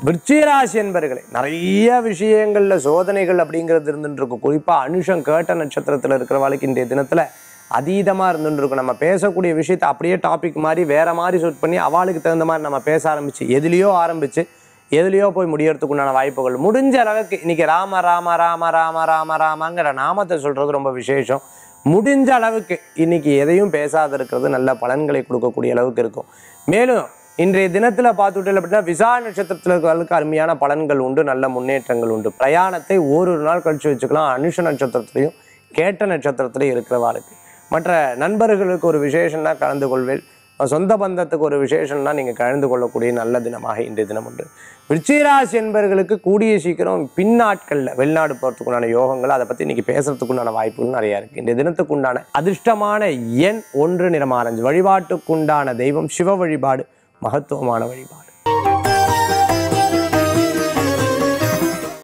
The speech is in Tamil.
விருச்சிகராசி என்பர்களே நிறைய விஷயங்கள்ல சோதனைகள் அப்படிங்கிறது இருந்துட்டு இருக்கும் குறிப்பா அனுஷம் கேட்ட நட்சத்திரத்துல இருக்கிறவளுக்கு இன்றைய தினத்துல அதீதமா இருந்துட்டு இருக்கும் நம்ம பேசக்கூடிய விஷயத்தை அப்படியே டாபிக் மாதிரி வேற மாதிரி சூட் பண்ணி அவளுக்கு தகுந்த மாதிரி நம்ம பேச ஆரம்பிச்சு எதுலேயோ ஆரம்பிச்சு எதுலேயோ போய் முடியறதுக்கு உண்டான வாய்ப்புகள் முடிஞ்ச அளவுக்கு இன்னைக்கு ராம ராம ராம ராம ராம ராமங்கிற நாமத்தை சொல்றது ரொம்ப விசேஷம் முடிஞ்ச அளவுக்கு இன்னைக்கு எதையும் பேசாத இருக்கிறது நல்ல பலன்களை கொடுக்கக்கூடிய அளவுக்கு இருக்கும் மேலும் இன்றைய தினத்துல பார்த்துட்டு அப்படின்னா விசா நட்சத்திரத்தில் இருக்கிறவர்களுக்கு அருமையான பலன்கள் உண்டு நல்ல முன்னேற்றங்கள் உண்டு பிரயாணத்தை ஓரொரு நாள் கழிச்சு வச்சுக்கலாம் அனுஷ நட்சத்திரத்திலையும் கேட்ட நட்சத்திரத்திலையும் இருக்கிறவாளுக்கு மற்ற நண்பர்களுக்கு ஒரு விசேஷம்னா கலந்து கொள்வேன் சொந்த பந்தத்துக்கு ஒரு விசேஷம்னா நீங்கள் கலந்து கொள்ளக்கூடிய நல்ல தினமாக இன்றைய தினம் உண்டு விருச்சிகராசி என்பவர்களுக்கு கூடிய சீக்கிரம் பின்னாட்களில் வெளிநாடு போகிறதுக்குண்டான யோகங்கள் அதை பற்றி இன்னைக்கு பேசுறதுக்குண்டான வாய்ப்புகள் நிறையா இருக்குது இந்த தினத்துக்கு உண்டான அதிர்ஷ்டமான எண் ஒன்று நிறம் ஆரஞ்சு வழிபாட்டுக்குண்டான தெய்வம் சிவ வழிபாடு மகத்துவமான வழிபாடு